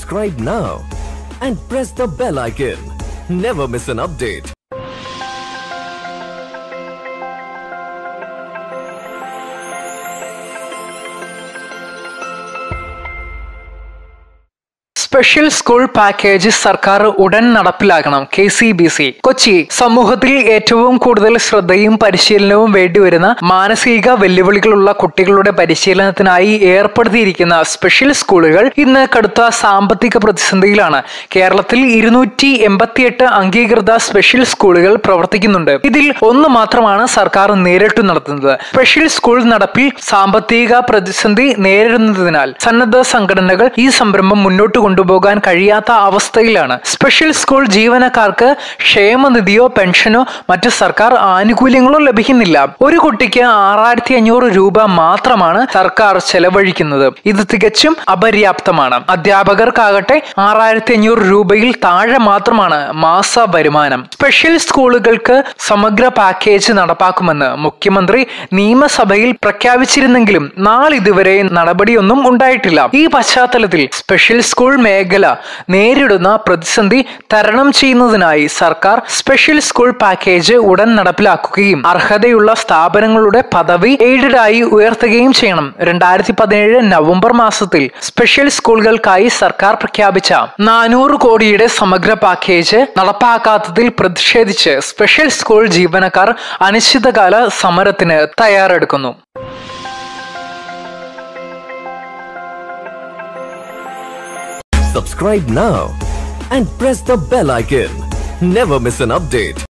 Subscribe now and press the bell icon. Never miss an update. Special school package സർക്കാർ ഉടൻ നടപ്പിലാക്കണം K C B C Kochi സമൂഹത്തിൽ ഏറ്റവും കൂടുതൽ ശ്രദ്ധയും പരിശീലനവും വേണ്ടിവരുന്ന മാനസിക വെല്ലുവിളികളുള്ള കുട്ടികളുടെ പരിശീലനത്തിനായി ഏർപ്പെടുത്തിയിരിക്കുന്ന സ്പെഷ്യൽ സ്കൂളുകൾ ഇന്ന് കടുത്ത സാമ്പത്തിക പ്രതിസന്ധിയിലാണ് കേരളത്തിൽ ഇരുന്നൂറ്റി എൺപത്തിയെട്ട് അംഗീകൃത സ്പെഷ്യൽ സ്കൂളുകൾ പ്രവർത്തിക്കുന്നുണ്ട് ഇതിൽ ഒന്ന് മാത്രമാണ് സർക്കാർ നേരിട്ട് നടത്തുന്നത് സ്പെഷ്യൽ സ്കൂൾ നടപ്പിൽ സാമ്പത്തിക പ്രതിസന്ധി നേരിടുന്നതിനാൽ സന്നദ്ധ സംഘടനകൾ ഈ സംരംഭം മുന്നോട്ട് കൊണ്ടുപോകാൻ കഴിയാത്ത അവസ്ഥയിലാണ് സ്പെഷ്യൽ സ്കൂൾ ജീവനക്കാർക്ക് ക്ഷേമനിധിയോ പെൻഷനോ മറ്റു സർക്കാർ ആനുകൂല്യങ്ങളോ ലഭിക്കുന്നില്ല ഒരു കുട്ടിക്ക് ആറായിരത്തി അഞ്ഞൂറ് രൂപ മാത്രമാണ് സർക്കാർ ചെലവഴിക്കുന്നത് ഇത് തികച്ചും അപര്യാപ്തമാണ് അധ്യാപകർക്കാകട്ടെ ആറായിരത്തി അഞ്ഞൂറ് രൂപയിൽ താഴെ മാത്രമാണ് മാസ വരുമാനം സ്പെഷ്യൽ സ്കൂളുകൾക്ക് സമഗ്ര പാക്കേജ് നടപ്പാക്കുമെന്ന് മുഖ്യമന്ത്രി നിയമസഭയിൽ പ്രഖ്യാപിച്ചിരുന്നെങ്കിലും നാളിതുവരെ നടപടിയൊന്നും ഉണ്ടായിട്ടില്ല ഈ പശ്ചാത്തലത്തിൽ സ്പെഷ്യൽ സ്കൂൾ മേഖല നേരിടുന്ന പ്രതിസന്ധി തരണം ചെയ്യുന്നതിനായി സർക്കാർ സ്പെഷ്യൽ സ്കൂൾ പാക്കേജ് ഉടൻ നടപ്പിലാക്കുകയും അർഹതയുള്ള സ്ഥാപനങ്ങളുടെ പദവി എയ്ഡഡ് ആയി ഉയർത്തുകയും ചെയ്യണം രണ്ടായിരത്തി പതിനേഴ് നവംബർ മാസത്തിൽ സ്പെഷ്യൽ സ്കൂളുകൾക്കായി സർക്കാർ പ്രഖ്യാപിച്ച നാനൂറ് കോടിയുടെ സമഗ്ര പാക്കേജ് നടപ്പാക്കാത്തതിൽ പ്രതിഷേധിച്ച് സ്പെഷ്യൽ സ്കൂൾ ജീവനക്കാർ അനിശ്ചിതകാല സമരത്തിന് തയ്യാറെടുക്കുന്നു Subscribe now and press the bell icon. Never miss an update.